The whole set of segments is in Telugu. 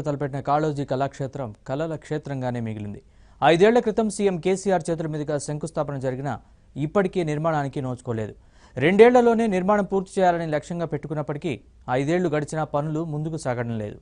తలపెట్టిన కాళోజీ కళాక్షేత్రం కళల క్షేత్రంగానే మిగిలింది ఐదేళ్ల క్రితం సీఎం కేసీఆర్ చేతుల మీదుగా శంకుస్థాపన జరిగినా ఇప్పటికీ నిర్మాణానికి నోచుకోలేదు రెండేళ్లలోనే నిర్మాణం పూర్తి చేయాలని లక్ష్యంగా పెట్టుకున్నప్పటికీ ఐదేళ్లు గడిచినా పనులు ముందుకు సాగడం లేదు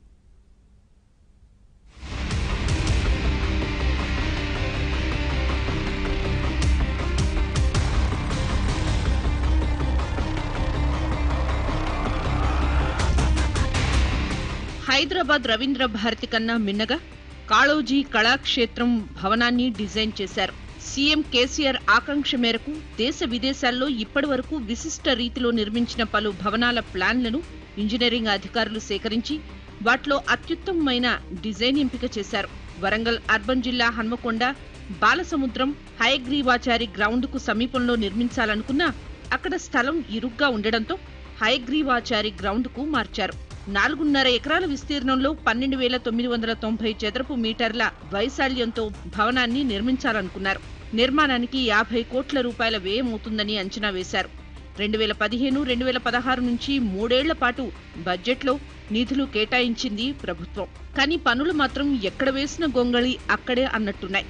హైదరాబాద్ రవీంద్ర భారతి కన్నా మిన్నగా కాళోజీ కళాక్షేత్రం భవనాన్ని డిజైన్ చేశారు సీఎం కేసీఆర్ ఆకాంక్ష మేరకు దేశ విదేశాల్లో ఇప్పటి వరకు విశిష్ట రీతిలో నిర్మించిన పలు భవనాల ప్లాన్లను ఇంజనీరింగ్ అధికారులు సేకరించి వాటిలో అత్యుత్తమమైన డిజైన్ ఎంపిక చేశారు వరంగల్ అర్బన్ జిల్లా హన్మకొండ బాలసముద్రం హయగ్రీవాచారి గ్రౌండ్కు సమీపంలో నిర్మించాలనుకున్నా అక్కడ స్థలం ఇరుగ్గా ఉండడంతో హయగ్రీవాచారి గ్రౌండ్కు మార్చారు నాలుగున్నర ఎకరాల విస్తీర్ణంలో పన్నెండు వేల తొమ్మిది వందల తొంభై చదరపు మీటర్ల వైశాల్యంతో భవనాన్ని నిర్మించాలనుకున్నారు నిర్మాణానికి యాభై కోట్ల రూపాయల వ్యయమవుతుందని అంచనా వేశారు రెండు వేల పదిహేను రెండు వేల పదహారు నుంచి మూడేళ్ల పాటు బడ్జెట్లో నిధులు కేటాయించింది ప్రభుత్వం కానీ పనులు మాత్రం ఎక్కడ వేసిన గొంగళి అక్కడే అన్నట్టున్నాయి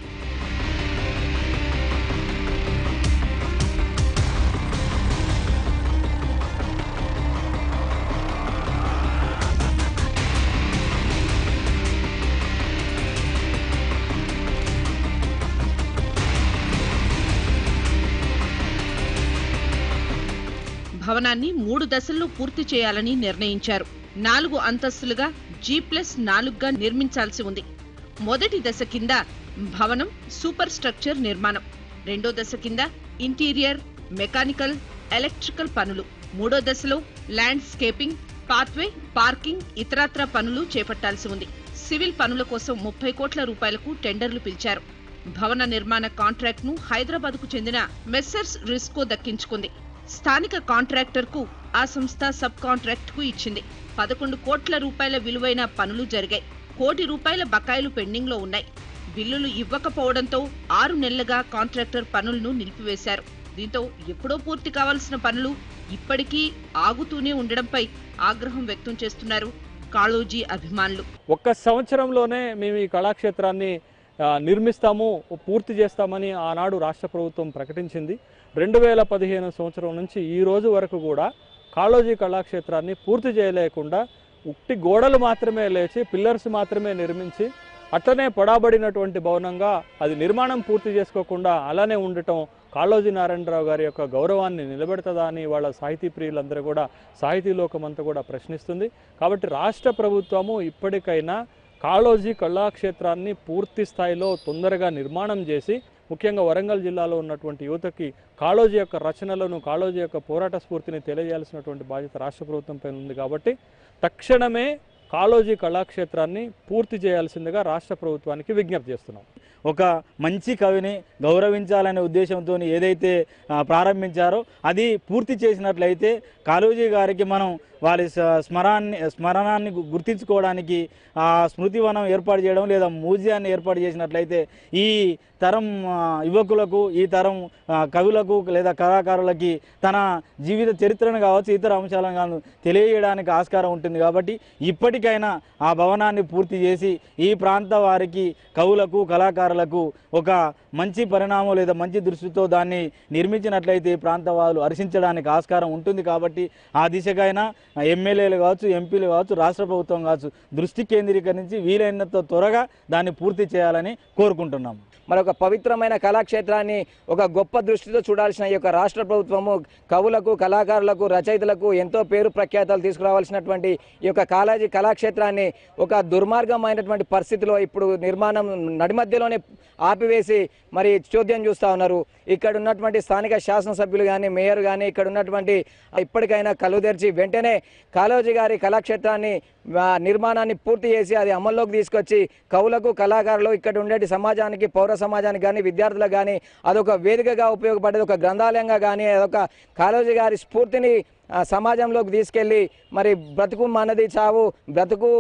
భవనాన్ని మూడు దశల్లో పూర్తి చేయాలని నిర్ణయించారు నాలుగు అంతస్తులుగా జీ ప్లస్ నాలుగుగా నిర్మించాల్సి ఉంది మొదటి దశ కింద భవనం సూపర్ స్ట్రక్చర్ నిర్మాణం రెండో దశ కింద ఇంటీరియర్ మెకానికల్ ఎలక్ట్రికల్ పనులు మూడో దశలో ల్యాండ్స్కేపింగ్ పాత్వే పార్కింగ్ ఇతరత్ర పనులు చేపట్టాల్సి ఉంది సివిల్ పనుల కోసం ముప్పై కోట్ల రూపాయలకు టెండర్లు పిలిచారు భవన నిర్మాణ కాంట్రాక్ట్ ను హైదరాబాద్ కు చెందిన మెస్సర్స్ రిస్కో దక్కించుకుంది స్థానిక కాంట్రాక్టర్ కు ఆ సంస్థ సబ్ కాంట్రాక్ట్ కు ఇచ్చింది పదకొండు కోట్ల రూపాయల విలువైన పనులు జరిగాయి కోటి రూపాయల బకాయిలు పెండింగ్ లో ఉన్నాయి బిల్లులు ఇవ్వకపోవడంతో ఆరు నెలలుగా కాంట్రాక్టర్ పనులను నిలిపివేశారు దీంతో ఎప్పుడో పూర్తి కావాల్సిన పనులు ఇప్పటికీ ఆగుతూనే ఉండడంపై ఆగ్రహం వ్యక్తం చేస్తున్నారు కాళోజీ అభిమానులు ఒక్క సంవత్సరంలోనే మేము ఈ కళాక్షేత్రాన్ని ఆ, నిర్మిస్తాము పూర్తి చేస్తామని ఆనాడు రాష్ట్ర ప్రభుత్వం ప్రకటించింది రెండు వేల పదిహేను సంవత్సరం నుంచి ఈ రోజు వరకు కూడా కాళోజీ కళాక్షేత్రాన్ని పూర్తి చేయలేకుండా ఉట్టి గోడలు మాత్రమే లేచి పిల్లర్స్ మాత్రమే నిర్మించి అట్లనే పొడాబడినటువంటి భవనంగా అది నిర్మాణం పూర్తి చేసుకోకుండా అలానే ఉండటం కాళోజీ నారాయణరావు గారి యొక్క గౌరవాన్ని నిలబెడతదా అని వాళ్ళ సాహితీ ప్రియులందరూ కూడా సాహితీ లోకమంతా కూడా ప్రశ్నిస్తుంది కాబట్టి రాష్ట్ర ప్రభుత్వము ఇప్పటికైనా కాళోజీ కళాక్షేత్రాన్ని పూర్తి స్థాయిలో తొందరగా నిర్మాణం చేసి ముఖ్యంగా వరంగల్ జిల్లాలో ఉన్నటువంటి యువతకి కాళోజీ యొక్క రచనలను కాళోజీ యొక్క పోరాట స్ఫూర్తిని తెలియజేయాల్సినటువంటి బాధ్యత రాష్ట్ర ప్రభుత్వం పైన ఉంది కాబట్టి తక్షణమే కాళోజీ కళాక్షేత్రాన్ని పూర్తి చేయాల్సిందిగా రాష్ట్ర ప్రభుత్వానికి విజ్ఞప్తి చేస్తున్నాం ఒక మంచి కవిని గౌరవించాలనే ఉద్దేశంతో ఏదైతే ఆ, ప్రారంభించారో అది పూర్తి చేసినట్లయితే కాళోజీ గారికి మనం వారి స- స్మరాన్ని స్మరణాన్ని గు- గుర్తించుకోవడానికి ఆ స్మృతివనం ఏర్పాటు చేయడం లేదా మ్యూజియాన్ని ఏర్పాటు చేసినట్లయితే ఈ తరం ఆ, యువకులకు ఈ తరం ఆ, కవులకు లేదా కళాకారులకి తన జీవిత చరిత్రను కావచ్చు ఇతర అంశాలను కాను తెలియజేయడానికి ఆస్కారం ఉంటుంది కాబట్టి ఇప్పటికైనా ఆ భవనాన్ని పూర్తి చేసి ఈ ప్రాంత వారికి కవులకు కళాకారులకు ఒక మంచి పరిణామం లేదా మంచి దృష్టితో దాన్ని నిర్మించినట్లయితే ఈ ప్రాంత వాళ్ళు హర్షించడానికి ఆస్కారం ఉంటుంది కాబట్టి ఆ దిశకైనా ఎమ్మెల్యేలు కావచ్చు ఎంపీలు కావచ్చు రాష్ట్ర ప్రభుత్వం కావచ్చు దృష్టి కేంద్రీకరించి వీలైనంత త్వరగా దాన్ని పూర్తి చేయాలని కోరుకుంటున్నాము మరొక పవిత్రమైన కళాక్షేత్రాన్ని ఒక గొప్ప దృష్టితో చూడాల్సిన ఈ యొక్క రాష్ట్ర ప్రభుత్వము కవులకు కళాకారులకు రచయితలకు ఎంతో పేరు ప్రఖ్యాతలు తీసుకురావాల్సినటువంటి ఈ యొక్క కాళాజీ కళాక్షేత్రాన్ని ఒక దుర్మార్గమైనటువంటి పరిస్థితిలో ఇప్పుడు నిర్మాణం నడిమధ్యలోనే ఆపివేసి మరి చోద్యం చూస్తూ ఉన్నారు ఇక్కడ ఉన్నటువంటి స్థానిక శాసనసభ్యులు కానీ మేయర్ కానీ ఇక్కడ ఉన్నటువంటి ఇప్పటికైనా కళ్ళు తెరిచి వెంటనే కాళోజీ గారి కళాక్షేత్రాన్ని ఆ, నిర్మాణాన్ని పూర్తి చేసి అది అమల్లోకి తీసుకొచ్చి కవులకు కళాకారులు ఇక్కడ ఉండే సమాజానికి పౌర సమాజానికి కానీ విద్యార్థులకు కానీ అదొక వేదికగా ఉపయోగపడేది ఒక గ్రంథాలయంగా కానీ అదొక కాళోజీ గారి స్ఫూర్తిని ఆ, సమాజంలోకి తీసుకెళ్ళి మరి బ్రతుకు మనది చావు బ్రతుకు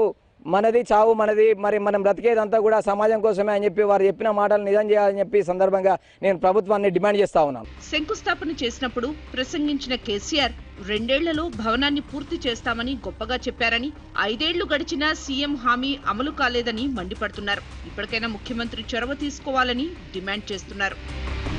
మనది చావు మనది మరి మనం బ్రతికేదంతా కూడా సమాజం కోసమే అని చెప్పి వారు చెప్పిన మాటలు నిజం చేయాలని చెప్పి ఈ సందర్భంగా నేను ప్రభుత్వాన్ని డిమాండ్ చేస్తా ఉన్నాను శంకుస్థాపన చేసినప్పుడు ప్రసంగించిన కేసీఆర్ రెండేళ్లలో భవనాన్ని పూర్తి చేస్తామని గొప్పగా చెప్పారని ఐదేళ్లు గడిచినా సీఎం హామీ అమలు కాలేదని మండిపడుతున్నారు ఇప్పటికైనా ముఖ్యమంత్రి చొరవ తీసుకోవాలని డిమాండ్ చేస్తున్నారు